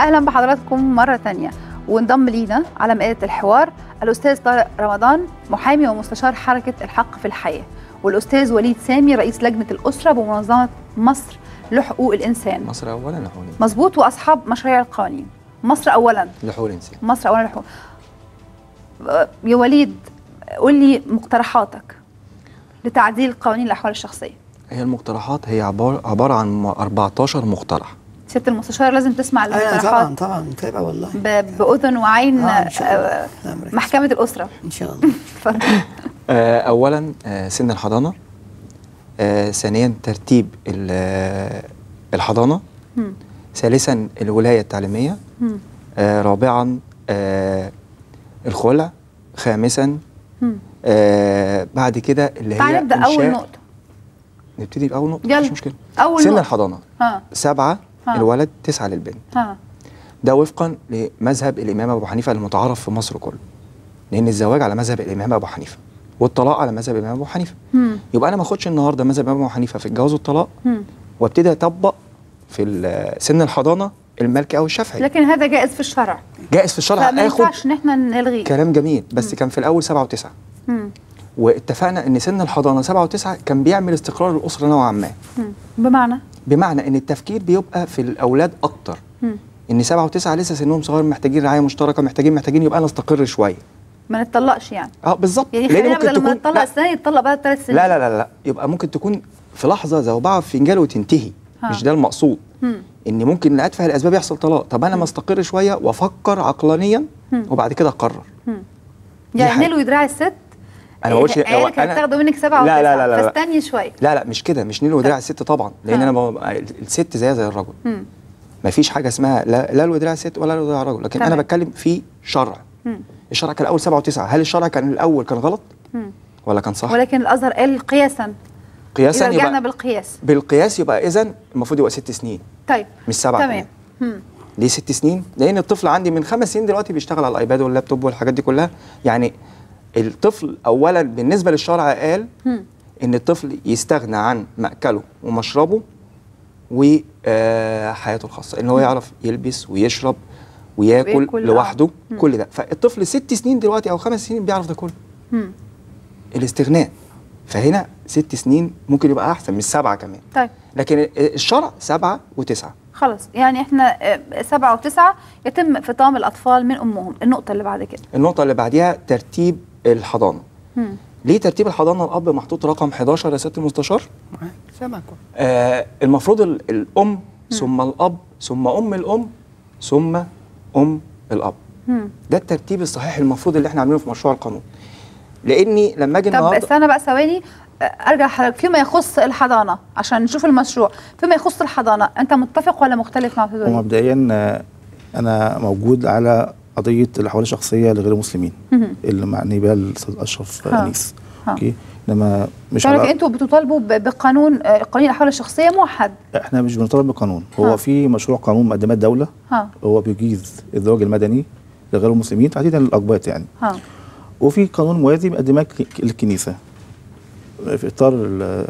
اهلا بحضراتكم مره تانية وانضم لينا على مائده الحوار الاستاذ طارق رمضان محامي ومستشار حركه الحق في الحياه والاستاذ وليد سامي رئيس لجنه الاسره بمنظمه مصر لحقوق الانسان مصر اولا لحقوق الانسان مظبوط واصحاب مشاريع القوانين مصر اولا لحقوق الانسان مصر اولا لحقوق أه، يا وليد قول لي مقترحاتك لتعديل قوانين الاحوال الشخصيه هي المقترحات هي عباره عباره عن م- 14 مقترح سياده المستشار لازم تسمع ايوه المقترحات طبعا طبعا متابع والله ب- باذن وعين آه، إن شاء الله. آه، لا، مركز. محكمه الاسره ان شاء الله اتفضل آه، اولا آه، سن الحضانه آه، ثانيا ترتيب ال- آه، الحضانه مم. ثالثا الولايه التعليميه مم. آه، رابعا آه، الخلع خامسا مم. آه، بعد كده اللي هي تعال نبدا اول إنشاء- نقطه نبتدي باول نقطه يلا. مش مشكله اول سن نقطه الحضانه ها سبعه ها. الولد تسعه للبنت ها ده وفقا لمذهب الامام ابو حنيفه المتعارف في مصر كله لان الزواج على مذهب الامام ابو حنيفه والطلاق على مذهب الامام ابو حنيفه مم. يبقى انا ما اخدش النهارده مذهب الامام ابو حنيفه في الجواز والطلاق مم. وابتدي اطبق في ال- سن الحضانه المالكي او الشافعي لكن هذا جائز في الشرع جائز في الشرع فما اخد ينفعش ان احنا نلغيه كلام جميل بس كان في الاول سبعه وتسعه مم. واتفقنا ان سن الحضانه سبعه وتسعه كان بيعمل استقرار الاسره نوعا ما مم. بمعنى بمعنى ان التفكير بيبقى في الاولاد اكتر مم. ان سبعه وتسعه لسه سنهم صغير محتاجين رعايه مشتركه محتاجين محتاجين يبقى نستقر شويه ما نتطلقش يعني اه بالظبط يعني لأن خلينا ممكن بدل ما تكون- نتطلق لا, السنه يتطلق بعد ثلاث سنين لا لا لا لا يبقى ممكن تكون في لحظه زوبعه في فنجان وتنتهي ها. مش ده المقصود مم. ان ممكن لاتفه الاسباب يحصل طلاق طب انا ما استقر شويه وافكر عقلانيا مم. وبعد كده اقرر دي يعني حاجة. نلوي دراع الست انا ما بقولش هو عيالك أنا- هتاخدوا منك سبعه لا لا وتسعه لا لا, لا. فاستني شويه لا لا مش كده مش نيل ودراع الست طبعا لان ها. انا ببقى الست زيها زي الرجل مم. ما فيش حاجه اسمها لا لا ودراع الست ولا ودراع الرجل لكن تمام. انا بتكلم في شرع مم. الشرع كان الاول سبعه وتسعه هل الشرع كان الاول كان غلط مم. ولا كان صح ولكن الازهر قال قياسا قياسا اذا رجعنا يبقى بالقياس بالقياس يبقى اذا المفروض يبقى ست سنين طيب مش سبعه تمام كمان. مم. ليه ست سنين؟ لأن الطفل عندي من خمس سنين دلوقتي بيشتغل على الأيباد واللابتوب والحاجات دي كلها، يعني الطفل أولا بالنسبة للشرع قال مم. إن الطفل يستغنى عن مأكله ومشربه وحياته الخاصة، إن هو يعرف يلبس ويشرب وياكل وياكل، آه. لوحده مم. كل ده، فالطفل ست سنين دلوقتي أو خمس سنين بيعرف ده كله، مم. الاستغناء فهنا ست سنين ممكن يبقى أحسن مش سبعة كمان، طيب لكن الشرع سبعة وتسعة خلاص يعني احنا آه، سبعه وتسعه يتم فطام الاطفال من امهم النقطه اللي بعد كده النقطة اللي بعديها ترتيب الحضانة مم. ليه ترتيب الحضانه الاب محطوط رقم 11 يا سياده المستشار؟ معاك سامعك آه المفروض ال- الام ثم الاب ثم ام الام ثم ام الاب مم. ده الترتيب الصحيح المفروض اللي احنا عاملينه في مشروع القانون لاني لما اجي طب النهارده استنى بقى ثواني آه، ارجع لحضرتك فيما يخص الحضانه عشان نشوف المشروع فيما يخص الحضانه انت متفق ولا مختلف مع استاذ وليد؟ ومبدئيا آه، انا موجود على قضيه الاحوال الشخصيه لغير المسلمين مهم. اللي معني بها الاستاذ اشرف ها. انيس ها. اوكي انما مش لكن على انتوا بتطالبوا ب- بقانون آه، قانون الاحوال الشخصيه موحد احنا مش بنطالب بقانون ها. هو في مشروع قانون مقدمات دوله ها هو بيجيز الزواج المدني لغير المسلمين تحديدا للاقباط يعني ها وفي قانون موازي مقدماه ك- الكنيسه في اطار ال-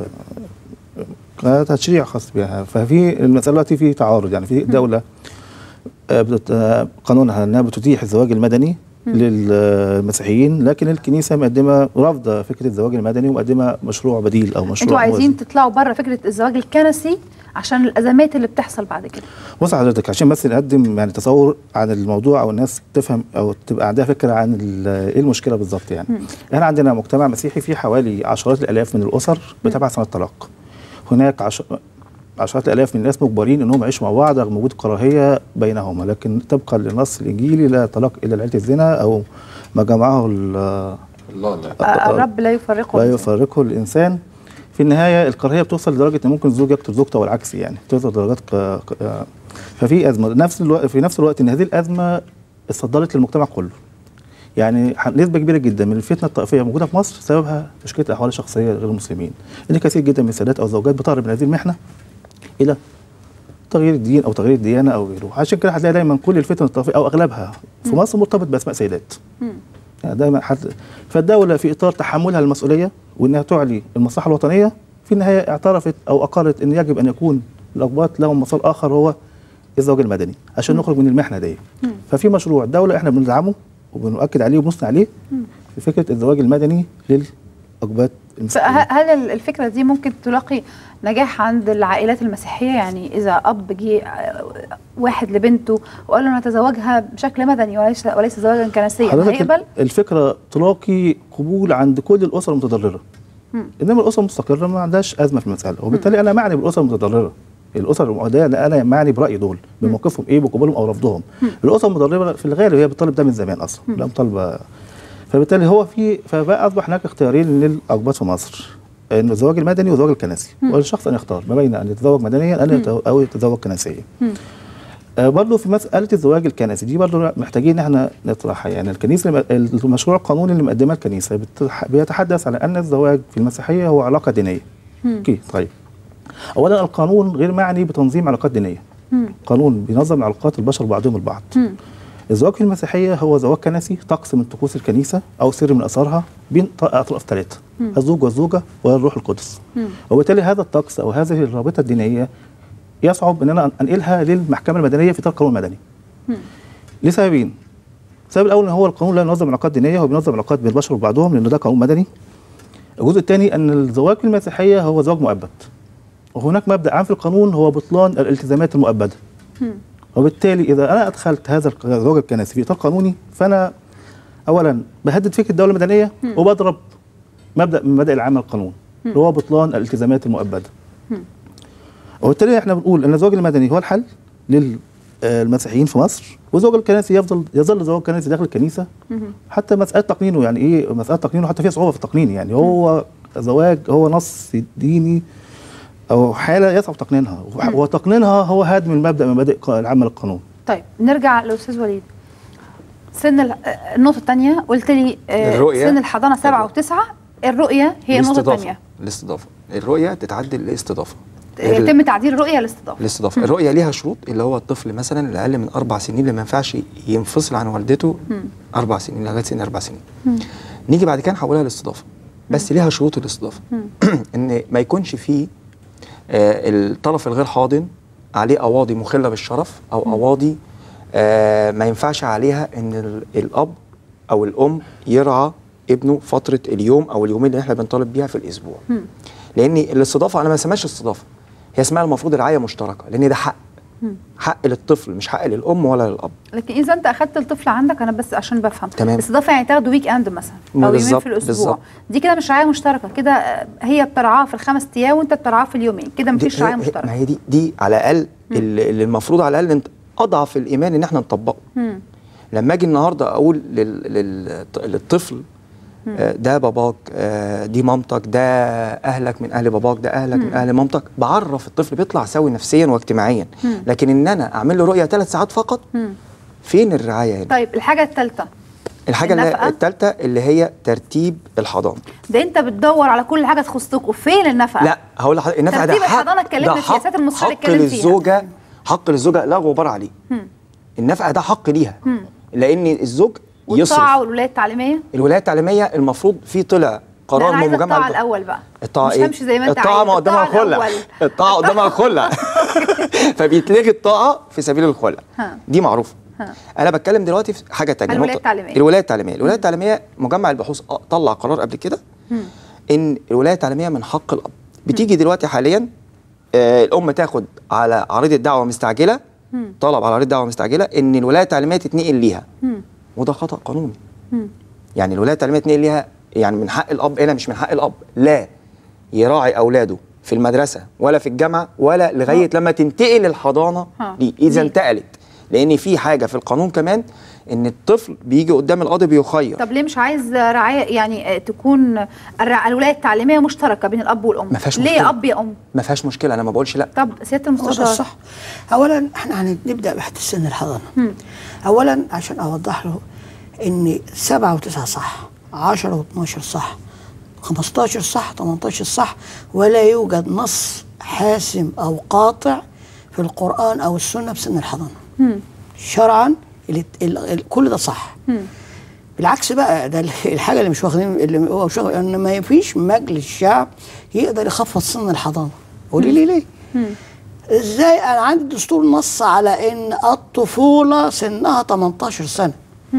تشريع خاص بها ففي المساله دلوقتي في تعارض يعني في دوله آه، بتت- آه، قانونها انها بتتيح الزواج المدني للمسيحيين لكن الكنيسه مقدمه رافضه فكره الزواج المدني ومقدمه مشروع بديل او مشروع انتوا عايزين موازي. تطلعوا بره فكره الزواج الكنسي عشان الازمات اللي بتحصل بعد كده بص حضرتك عشان بس نقدم يعني تصور عن الموضوع او الناس تفهم او تبقى عندها فكره عن ال- ايه المشكله بالظبط يعني. احنا عندنا مجتمع مسيحي فيه حوالي عشرات الالاف من الاسر بتبع سنه الطلاق. هناك عش... عشرات الالاف من الناس مجبرين انهم يعيشوا مع بعض رغم وجود كراهيه بينهما لكن طبقا للنص الانجيلي لا طلاق الا لعيله الزنا او ما جمعه ال- الله لا آه، الرب لا يفرقه لا الإنسان. يفرقه الانسان في النهايه الكراهيه بتوصل لدرجه ان ممكن الزوج يقتل زوجته والعكس يعني توصل درجات ق... ق... ففي ازمه نفس الوقت في نفس الوقت ان هذه الازمه اتصدرت للمجتمع كله يعني ح- نسبه كبيره جدا من الفتنه الطائفيه موجوده في مصر سببها تشكيله الاحوال الشخصيه لغير المسلمين ان كثير جدا من السادات او الزوجات بتهرب من هذه المحنه الى تغيير الدين او تغيير الديانه او غيره عشان كده هتلاقي دايما كل الفتن الطائفيه او اغلبها في مصر مرتبط باسماء سيدات مم. يعني دايما حد فالدوله في اطار تحملها المسؤوليه وانها تعلي المصلحه الوطنيه في النهايه اعترفت او اقرت ان يجب ان يكون الاقباط لهم مسار اخر هو الزواج المدني عشان نخرج من المحنه دي ففي مشروع دوله احنا بندعمه وبنؤكد عليه وبنثني عليه في فكره الزواج المدني للاقباط المسيحيين فه- هل الفكره دي ممكن تلاقي نجاح عند العائلات المسيحيه يعني اذا اب جه آه، واحد لبنته وقال له نتزوجها بشكل مدني وليس وليس زواجا كنسيا حضرتك هيقبل؟ الفكره تلاقي قبول عند كل الاسر المتضرره انما الاسر المستقره ما عندهاش ازمه في المساله وبالتالي انا معني بالاسر المتضرره الاسر المعاديه أنا- انا معني برايي دول بموقفهم ايه بقبولهم او رفضهم الاسر المتضرره في الغالب هي بتطالب ده من زمان اصلا لا مطالبه فبالتالي هو في فبقى اصبح هناك اختيارين للاقباط في مصر انه الزواج المدني والزواج الكنسي والشخص ان يختار ما بين ان يتزوج مدنيا أن- او يتزوج كنسيا آه، برضه في مسألة الزواج الكنسي دي برضه محتاجين ان احنا نطرحها يعني الكنيسة اللي- المشروع القانوني اللي مقدمه الكنيسة بتح- بيتحدث على ان الزواج في المسيحية هو علاقة دينية. اوكي طيب. اولا القانون غير معني بتنظيم علاقات دينية. قانون بينظم علاقات البشر بعضهم البعض. الزواج في المسيحية هو زواج كنسي طقس من طقوس الكنيسة أو سر من أسرارها بين ط- أطراف ثلاثة الزوج والزوجة والروح القدس وبالتالي هذا الطقس أو هذه الرابطة الدينية يصعب ان انا انقلها للمحكمه المدنيه في اطار قانون مدني. لسببين. السبب الاول ان هو القانون لا ينظم علاقات دينيه هو بينظم علاقات بين البشر وبعضهم لان ده قانون مدني. الجزء الثاني ان الزواج في المسيحيه هو زواج مؤبد. وهناك مبدا عام في القانون هو بطلان الالتزامات المؤبده. وبالتالي اذا انا ادخلت هذا الزواج الكنسي في اطار قانوني فانا اولا بهدد فكره الدوله المدنيه وبضرب مبدا من مبادئ العامه للقانون اللي هو بطلان الالتزامات المؤبده. وبالتالي احنا بنقول ان الزواج المدني هو الحل للمسيحيين في مصر والزواج الكنسي يفضل يظل زواج كنسي داخل الكنيسه حتى مساله تقنينه يعني ايه مساله تقنينه حتى فيها صعوبه في التقنين يعني هو زواج هو نص ديني او حاله يصعب تقنينها وتقنينها هو هدم المبدا من مبادئ ق- العامه للقانون طيب نرجع للاستاذ وليد سن ال- آه، النقطه الثانيه قلت لي آه، الرؤية. سن الحضانه سبعة وتسعة الرؤيه هي النقطه الاستضافة. الثانيه الاستضافه الرؤيه تتعدل لاستضافه يتم تعديل الرؤيه للاستضافه الاستضافه الرؤيه ليها شروط اللي هو الطفل مثلا اللي اقل من اربع سنين اللي ما ينفعش ينفصل عن والدته اربع سنين لغايه سن اربع سنين نيجي بعد كده نحولها للاستضافه بس ليها شروط الاستضافه ان ما يكونش فيه آه الطرف الغير حاضن عليه قواضي مخله بالشرف او قواضي آه ما ينفعش عليها ان ال- الاب او الام يرعى ابنه فتره اليوم او اليومين اللي احنا بنطالب بيها في الاسبوع لان الاستضافه انا ما اسمهاش استضافه هي اسمها المفروض رعايه مشتركه لان ده حق حق للطفل مش حق للام ولا للاب لكن اذا انت اخذت الطفل عندك انا بس عشان بفهم تمام. الاستضافه يعني تاخده ويك اند مثلا او يومين بالظبط، في الاسبوع بالظبط. دي كده مش رعايه مشتركه كده آه، هي بترعاه في الخمس ايام وانت بترعاه في اليومين كده دي- مفيش هي- رعايه هي- مشتركه ما هي دي دي على الاقل اللي اللي المفروض على الاقل انت اضعف الايمان ان احنا نطبقه مم. لما اجي النهارده اقول لل... لل... للطفل آه، ده باباك آه، دي مامتك ده اهلك من اهل باباك ده اهلك من اهل مامتك بعرف الطفل بيطلع سوي نفسيا واجتماعيا لكن ان انا اعمل له رؤيه ثلاث ساعات فقط مم. فين الرعايه هنا طيب الحاجه الثالثه الحاجه اللي النفقة؟ الثالثه اللي هي ترتيب الحضانه ده انت بتدور على كل حاجه تخصكم فين النفقه لا هقول لحضرتك النفقه ده ترتيب حق الحضانة اتكلمنا ده فيها، حق- سيادة المستشار حق اتكلم فيها. للزوجه حق للزوجه لا غبار عليه مم. النفقه ده حق ليها لان الزوج والطاعه يصرف والولايه التعليميه الولايه التعليميه المفروض في طلع لا قرار انا من عايزه مجمع الطاعه الب- الاول بقى الطاعه مش ايه؟ همشي زي ما انت الطاعه عايز ما قدامها الطاعة خلع الأول. الطاعه قدامها خلع فبيتلغي الطاعه في سبيل الخلع ها. دي معروفه ها. انا بتكلم دلوقتي في حاجه تانية الولاية نقطة- التعليمية. الولايه التعليميه الولايه التعليميه مجمع البحوث آه، طلع قرار قبل كده ان الولايه التعليميه من حق الاب بتيجي دلوقتي حاليا آه الام تاخد على عريضه دعوه مستعجله طلب على عريضه دعوه مستعجله ان الولايه التعليميه تتنقل ليها وده خطا قانوني يعني الولايه التعليميه تتنقل ليها يعني من حق الاب هنا مش من حق الاب لا يراعي اولاده في المدرسه ولا في الجامعه ولا لغايه لما تنتقل الحضانه ها. دي اذا دي. انتقلت لان في حاجه في القانون كمان ان الطفل بيجي قدام القاضي بيخير طب ليه مش عايز رعايه يعني آه، تكون الرع- الولايه التعليميه مشتركه بين الاب والام ما فيهاش ليه مشكلة. اب يا ام ما فيهاش مشكله انا ما بقولش لا طب سياده هو ده المستشار الصح اولا احنا هنبدا بحته سن الحضانه اولا عشان اوضح له ان سبعة وتسعة صح 10 و12 صح 15 صح 18 صح ولا يوجد نص حاسم او قاطع في القران او السنه بسن الحضانه شرعا ال- ال- ال- كل ده صح بالعكس بقى ده الحاجه اللي مش واخدين اللي هو مش واخد ان ما فيش مجلس شعب يقدر يخفض سن الحضانه قولي لي ليه ازاي انا عندي دستور نص على ان الطفوله سنها 18 سنه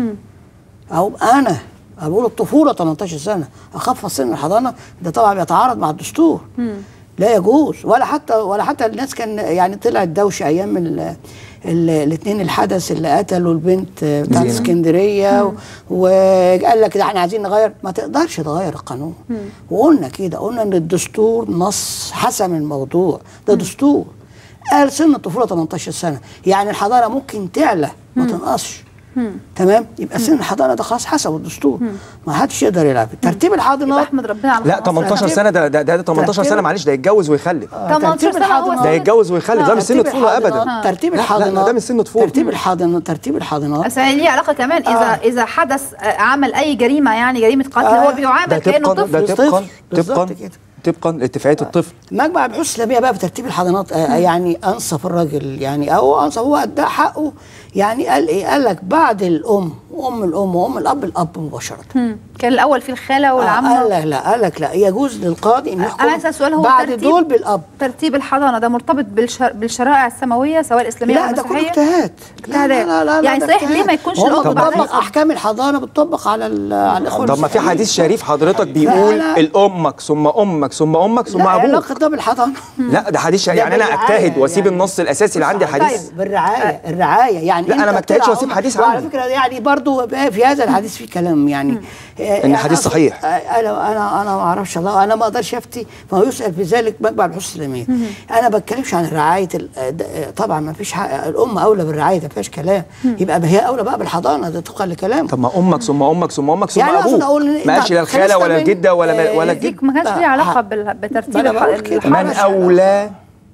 او انا اقول الطفوله 18 سنه اخفض سن الحضانه ده طبعا بيتعارض مع الدستور لا يجوز ولا حتى ولا حتى الناس كان يعني طلعت دوشه ايام الاثنين الحدث اللي قتلوا البنت بتاعت زينة. اسكندريه و- وقال لك ده احنا عايزين نغير ما تقدرش تغير القانون وقلنا كده قلنا ان الدستور نص حسم الموضوع ده دستور قال سن الطفوله 18 سنه يعني الحضانه ممكن تعلى ما تنقصش تمام يبقى سن الحضانه ده خلاص حسب الدستور ما حدش يقدر يلعب ترتيب يبقى الحضانات احمد ربنا على لا 15 18 سنه ده ده, ده 18 سنه ترتيب- معلش ده يتجوز ويخلف 18 ترتيب سنة هو الحضانات- ده يتجوز ويخلف ده مش سن ترتيب طفوله ابدا الحاضنات- ترتيب لا، لا، الحاضنات ده مش سن طفوله ترتيب الحاضنات ترتيب الحاضنات بس هي ليه علاقه كمان اذا آه. اذا حدث آه، عمل اي جريمه يعني جريمه قتل آه. هو بيعامل ده كانه طبقا ده طفل طفل. طبقا بالظبط طبقا كده. طبقا لاتفاقيه الطفل مجمع البحوث الاسلاميه بقى بترتيب الحضانات آه يعني انصف الراجل يعني او انصف هو ادى حقه يعني قال ايه قال لك بعد الام وام الام وام الاب الاب مباشره مم. كان الاول في الخاله آه والعمه قال لك لا قال لك لا يجوز للقاضي ان يحكم انا عايز اسال سؤال هو بعد ترتيب دول بالاب ترتيب الحضانه ده مرتبط بالشر... بالشرائع السماويه سواء الاسلاميه لا او ده كله المسيحيه اجتهاد لا لا لا لا يعني ده صحيح ليه اجتهاد. ما يكونش هو الأب بعد بتطبق الأب؟ احكام الحضانه بتطبق على ال- على الاخوه طب ما في المسلمين. حديث شريف حضرتك بيقول لا. الامك ثم امك ثم امك ثم لا ابوك علاقه ده بالحضانه لا ده حديث شريف ده يعني انا بالرعاية اجتهد واسيب يعني. النص الاساسي اللي عندي الحديث طيب بالرعايه الرعايه يعني لا، أنا أنت ما اجتهدش بترعى وأسيب أمك. حديث وعلى عندي. فكره يعني برضو في هذا الحديث في كلام يعني آه، إن يعني حديث أصل- صحيح. آه، انا انا انا ما اعرفش الله انا ما اقدرش افتي فهو يسال في ذلك مجمع البحوث الاسلاميه انا ما بتكلمش عن رعايه ال- آه، ده- آه، طبعا ما فيش حق الام اولى بالرعايه ده ما فيهاش كلام يبقى هي اولى بقى بالحضانه ده طبقا لكلامه طب ما امك ثم امك ثم امك ثم يعني أقصد ابوك أقول إن ما أنت قالش لا الخاله ولا خلصنا من- الجده ولا آه، ولا دي الجد ما كانش ليه آه، علاقه آه. بال- بترتيب ما أنا الح... بقول كده. الحضانة. من معلش. اولى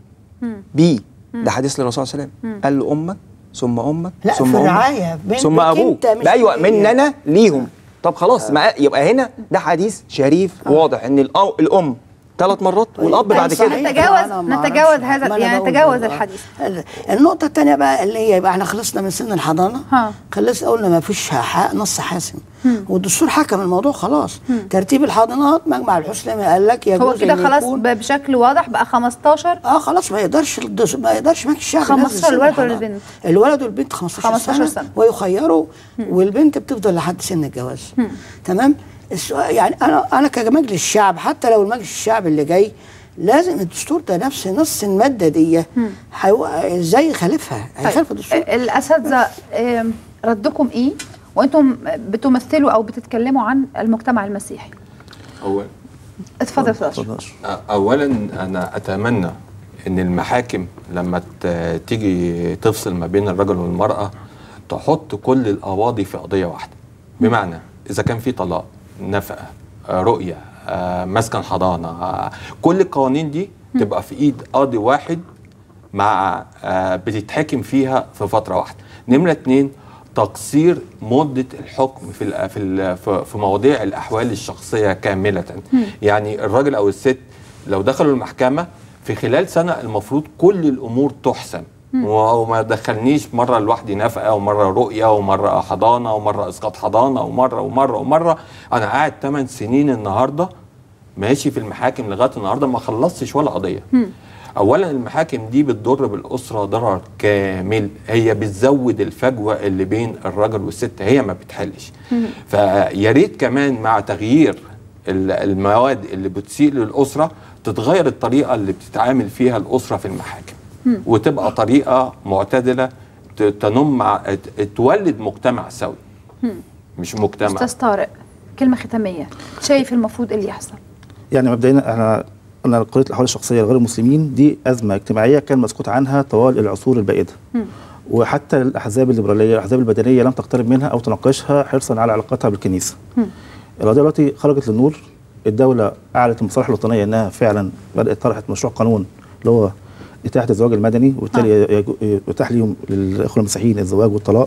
بي ده حديث للرسول صلى الله عليه وسلم قال له امك ثم امك لا، ثم في امك الرعاية، بين- ثم بينك ابوك أنت مش ده ايوه بين- من انا ليهم طب خلاص ما يبقى هنا ده حديث شريف واضح ان الأ- الام ثلاث مرات والاب طيب بعد صحيح. كده نتجاوز- أنا ما نتجاوز أعرفش. هذا- ما أنا يعني بقول نتجاوز بقى. الحديث. النقطة الثانية بقى اللي هي يبقى احنا خلصنا من سن الحضانة ها. خلصنا قلنا ما فيش ح- نص حاسم والدستور حكم الموضوع خلاص ترتيب الحضانات مجمع البحوث الاسلامي قال لك يجوز هو كده إن خلاص يكون- ب- بشكل واضح بقى 15 اه خلاص ما يقدرش الدس- ما يقدرش مجلس الشعب 15 ينزل سن الولد ولا الحضانة. البنت؟ الولد والبنت 15, 15 سنة, سنة. ويخيروا والبنت بتفضل لحد سن الجواز تمام السؤال يعني انا انا كمجلس الشعب حتى لو المجلس الشعب اللي جاي لازم الدستور ده نفس نص الماده دي حيو... ازاي يخالفها؟ هيخالف الدستور الاساتذه آم، ردكم ايه وانتم بتمثلوا او بتتكلموا عن المجتمع المسيحي أول اتفضل يا أستاذ أشرف. اتفضل. اولا انا اتمنى ان المحاكم لما ت- تيجي تفصل ما بين الرجل والمراه تحط كل القواضي في قضيه واحده بمعنى اذا كان في طلاق نفقه آه، رؤيه آه، مسكن حضانه آه، كل القوانين دي تبقى في ايد قاضي واحد مع آه، بتتحكم فيها في فتره واحده نمره اتنين تقصير مده الحكم في ال في ال في في مواضيع الاحوال الشخصيه كامله يعني الراجل او الست لو دخلوا المحكمه في خلال سنه المفروض كل الامور تحسم وما دخلنيش مره لوحدي نفقه ومره رؤيه ومره حضانه ومره اسقاط حضانه ومره ومره ومره انا قاعد 8 سنين النهارده ماشي في المحاكم لغايه النهارده ما خلصتش ولا قضيه اولا المحاكم دي بتضر بالاسره ضرر كامل هي بتزود الفجوه اللي بين الراجل والست هي ما بتحلش فيا ريت كمان مع تغيير ال- المواد اللي بتسيء للاسره تتغير الطريقه اللي بتتعامل فيها الاسره في المحاكم وتبقى طريقه معتدله ت- تنم مع ت- تولد مجتمع سوي مش مجتمع استاذ طارق كلمه ختاميه شايف المفروض ايه اللي يحصل يعني مبدئيا احنا قلنا قضيه الاحوال الشخصيه لغير المسلمين دي ازمه اجتماعيه كان مسكوت عنها طوال العصور البائده وحتى الاحزاب الليبراليه الاحزاب المدنيه لم تقترب منها او تناقشها حرصا على علاقتها بالكنيسه القضيه دلوقتي خرجت للنور الدوله اعلنت المصالح الوطنيه انها فعلا بدات طرحت مشروع قانون اللي هو اتاحه الزواج المدني وبالتالي يجو- يتاح ليهم للاخوه المسيحيين الزواج والطلاق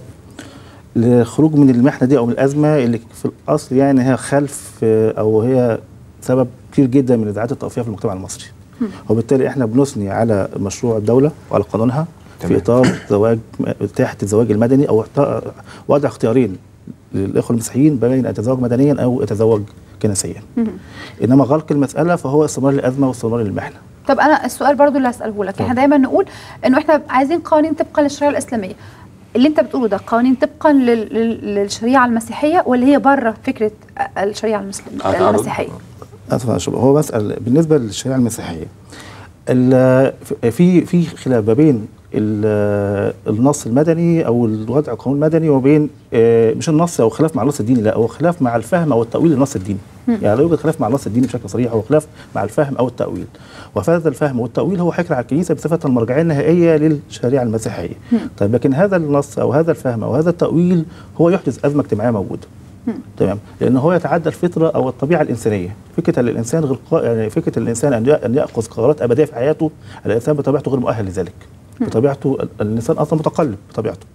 للخروج من المحنه دي او من الازمه اللي في الاصل يعني هي خلف آه، او هي سبب كبير جدا من النزاعات الطائفيه في المجتمع المصري وبالتالي احنا بنثني على مشروع الدوله وعلى قانونها في تمام. اطار زواج اتاحه الزواج المدني او اعطاء- وضع اختيارين للاخوه المسيحيين بين ان يتزوج مدنيا او يتزوج كنسيا انما غلق المساله فهو استمرار للازمه واستمرار للمحنه طب انا السؤال برضو اللي هساله لك احنا دايما نقول انه احنا عايزين قوانين طبقا للشريعه الاسلاميه اللي انت بتقوله ده قوانين طبقا لل- لل- للشريعه المسيحيه ولا هي بره فكره الشريعه المسلم أتعرض. المسيحيه اسف يا شباب هو مسألة بالنسبه للشريعه المسيحيه ال- في في خلاف ما بين ال- النص المدني او الوضع القانون المدني وبين آه، مش النص او خلاف مع النص الديني لا هو خلاف مع الفهم او التاويل للنص الديني يعني لا يوجد خلاف مع النص الديني بشكل صريح هو خلاف مع الفهم او التاويل وهذا الفهم والتاويل هو حكر على الكنيسه بصفه المرجعيه النهائيه للشريعه المسيحيه طيب لكن هذا النص او هذا الفهم او هذا التاويل هو يحدث ازمه اجتماعيه موجوده تمام لان هو يتعدى الفطره او الطبيعه الانسانيه فكره ان الانسان غير قا... يعني فكره الانسان ان ي- ان ياخذ قرارات ابديه في حياته الانسان بطبيعته غير مؤهل لذلك بطبيعته ال- الانسان اصلا متقلب بطبيعته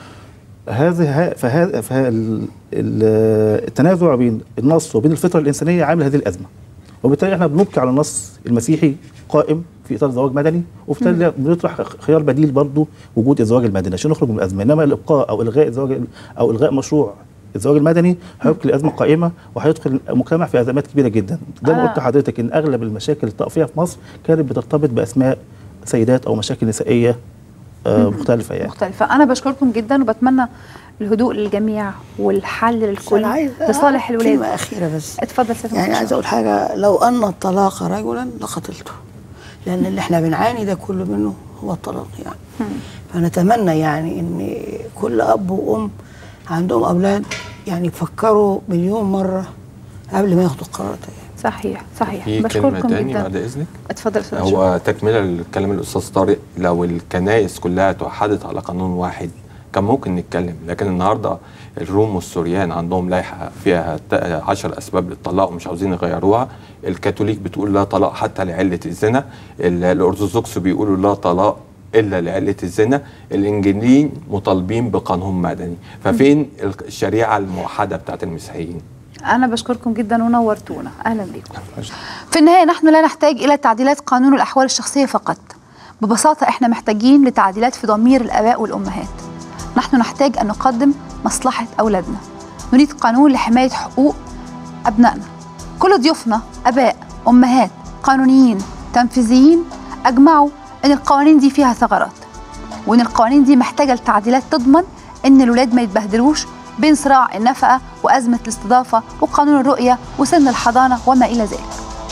هذه ه- فهذا فال- ال- التنازع بين النص وبين الفطره الانسانيه عامل هذه الازمه وبالتالي احنا بنبقي على النص المسيحي قائم في اطار الزواج المدني وبالتالي بنطرح خيار بديل برضه وجود الزواج المدني عشان نخرج من الازمه انما الابقاء او الغاء الزواج او الغاء مشروع الزواج المدني هيبقي الازمه قائمه وهيدخل المجتمع في ازمات كبيره جدا زي ما آه. قلت لحضرتك ان اغلب المشاكل اللي بتقع فيها في مصر كانت بترتبط باسماء سيدات او مشاكل نسائيه آه مختلفه يعني مختلفه انا بشكركم جدا وبتمنى الهدوء للجميع والحل بس للكل أنا عايز لصالح كلمة الولاد أخيرة بس اتفضل سيدي يعني عايز أقول حاجة لو أن الطلاق رجلا لقتلته لأن اللي احنا بنعاني ده كله منه هو الطلاق يعني فنتمنى يعني إن كل أب وأم عندهم أولاد يعني يفكروا مليون مرة قبل ما ياخدوا القرار ده يعني. صحيح صحيح في كلمه بشكركم تاني جدا بعد اذنك اتفضل يا استاذ هو تكمله لكلام الاستاذ طارق لو الكنائس كلها توحدت على قانون واحد كان ممكن نتكلم لكن النهارده الروم والسوريان عندهم لائحه فيها ت- عشر اسباب للطلاق ومش عاوزين يغيروها الكاثوليك بتقول لا طلاق حتى لعله الزنا ال- الارثوذكس بيقولوا لا طلاق الا لعله الزنا الانجيليين مطالبين بقانون مدني ففين الشريعه الموحده بتاعت المسيحيين أنا بشكركم جدا ونورتونا أهلا بكم في النهاية نحن لا نحتاج إلى تعديلات قانون الأحوال الشخصية فقط ببساطة إحنا محتاجين لتعديلات في ضمير الآباء والأمهات نحن نحتاج أن نقدم مصلحة أولادنا نريد قانون لحماية حقوق أبنائنا كل ضيوفنا أباء أمهات قانونيين تنفيذيين أجمعوا أن القوانين دي فيها ثغرات وان القوانين دي محتاجه لتعديلات تضمن ان الولاد ما يتبهدلوش بين صراع النفقه وازمه الاستضافه وقانون الرؤيه وسن الحضانه وما الى ذلك.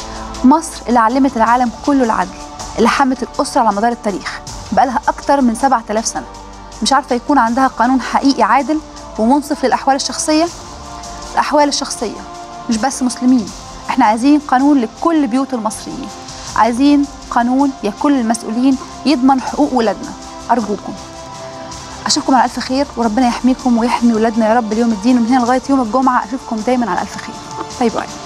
مصر اللي علمت العالم كله العدل اللي حمت الاسره على مدار التاريخ بقالها اكتر من 7000 سنه. مش عارفه يكون عندها قانون حقيقي عادل ومنصف للاحوال الشخصيه؟ الاحوال الشخصيه مش بس مسلمين احنا عايزين قانون لكل بيوت المصريين عايزين قانون يا كل المسؤولين يضمن حقوق ولادنا ارجوكم اشوفكم على الف خير وربنا يحميكم ويحمي ولادنا يا رب اليوم الدين ومن هنا لغايه يوم الجمعه اشوفكم دايما على الف خير باي باي